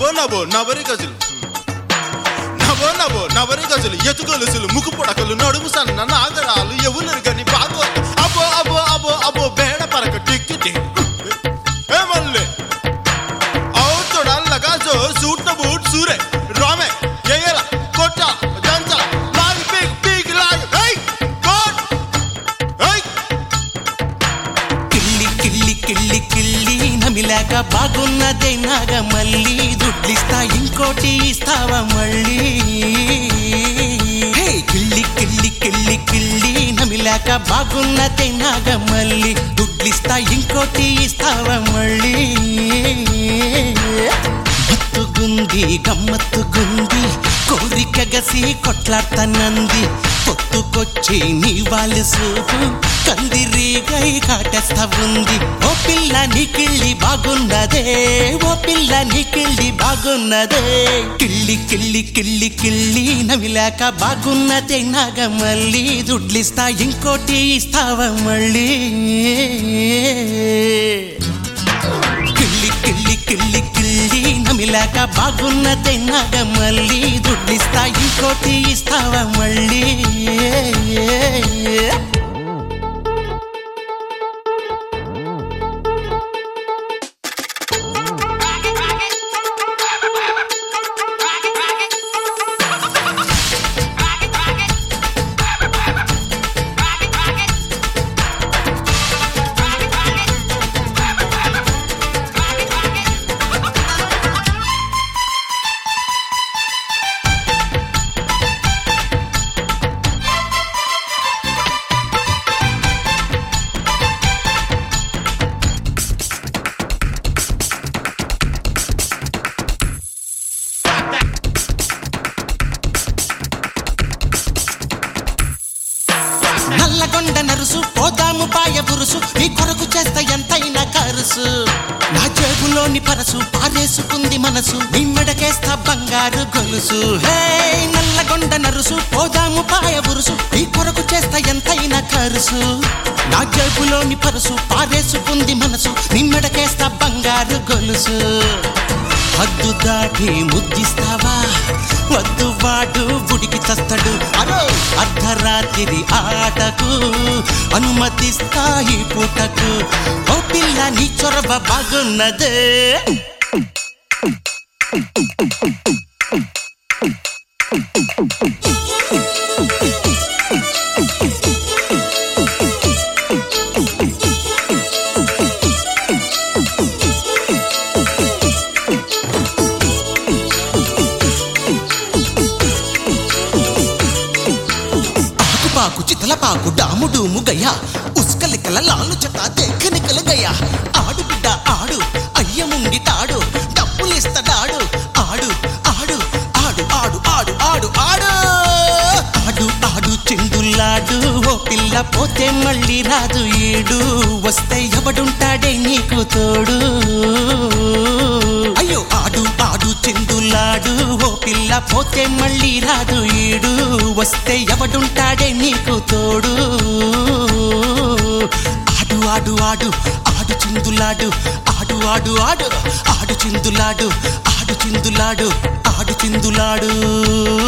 నవో నవరి గజులు నవో నవో నవరి గజులు ఎతుగొలుసులు ముక్కు పొడకలు నడుము సన్న నాగరాలు ఎవరు గని బాగో అబో అబో అబో అబో బేడ పరక టిక్కి టిక్ ఏ మల్లె అవుతోడా లగాజో సూట్ న బూట్ సూరే రామే ఎయల కొట్ట దంచ లాగి పీక్ పీక్ లాగి హై కోట్ హై కిల్లి కిల్లి కిల్లి కిల్లి నమిలాక బాగున్నదే నాగ మళ్ళీ దుడ్లిస్తా ఇంకోటి ఇస్తావా మళ్ళీ హే, కిల్లి కిల్లి కిల్లి కిల్లి నమిలాక బాగున్నదే నాగ మళ్ళీ దుడ్లిస్తా ఇంకోటి ఇస్తావా మళ్ళీ మత్తుగుంది గమ్మత్తుగుంది కోరిక గసి కొట్లాడతానంది పొత్తుకొచ్చి నీ వాళ్ళు సూపు కందిరీగై కాటేస్తా ఉంది ఓ పిల్ల నీ కిళ్ళి బాగున్నదే ఓ పిల్ల నీ కిళ్ళి బాగున్నదే కిళ్ళి కిళ్ళి కిళ్ళి కిళ్ళి నవిలాక బాగున్నదే నాగ మళ్ళీ దుడ్లిస్తా ఇంకోటి ఇస్తావా మళ్ళీ కిళ్ళి కిళ్ళి కిళ్ళి కిళ్ళి నమిలాక బాగున్నదే నాగ మళ్ళీ దుడ్లిస్తా ఇంకోటి ఇస్తావా మళ్ళీ నల్లగొండ నరుసు పోదాము పాయ బురుసు నీ కొరకు చేస్తా ఎంతైనా కరుసు నా జేబులోని పరసు పారేసుకుంది మనసు నీ మెడకేస్తా బంగారు గొలుసు హే నల్లగొండ నరుసు పోదాము పాయ బురుసు నీ కొరకు చేస్తా ఎంతైనా కరుసు నా జేబులోని పరసు పారేసుకుంది మనసు నీ మెడకేస్తా బంగారు గొలుసు హద్దు దాటి ముద్దిస్తావా వద్దు వాడు బుడికి చస్తాడు అరో అర్ధరాత్రి ఆటకు అనుమతిస్తా ఈ పూటకు ఓ పిల్ల నీ చొరవ బాగున్నదే ఆకుపాకు చితలపాకు డాముడు ముగయ్య ఉస్కలికల లాలు చట దేఖనికల గయ్య ఆడు బిడ్డ ఆడు అయ్య ముంగిటాడు డబ్బులిస్తడాడు ఆడు ఆడు ఆడు ఆడు ఆడు ఆడు ఆడు ఆడు ఆడు చెందులాడు ఓ పిల్ల పోతే మళ్ళీ రాదు ఈడు వస్తే ఎవడుంటాడే నీకు తోడు అయ్యో ఆడు ఆడు చెందులాడు ఓ పిల్ల పోతే మళ్ళీ రాదు ఈడు వస్తే ఎవడుంటాడే నీకు తోడు ఆడు ఆడు ఆడు ఆడు చిందులాడు ఆడు ఆడు ఆడు ఆడు చిందులాడు ఆడు చిందులాడు ఆడు చిందులాడు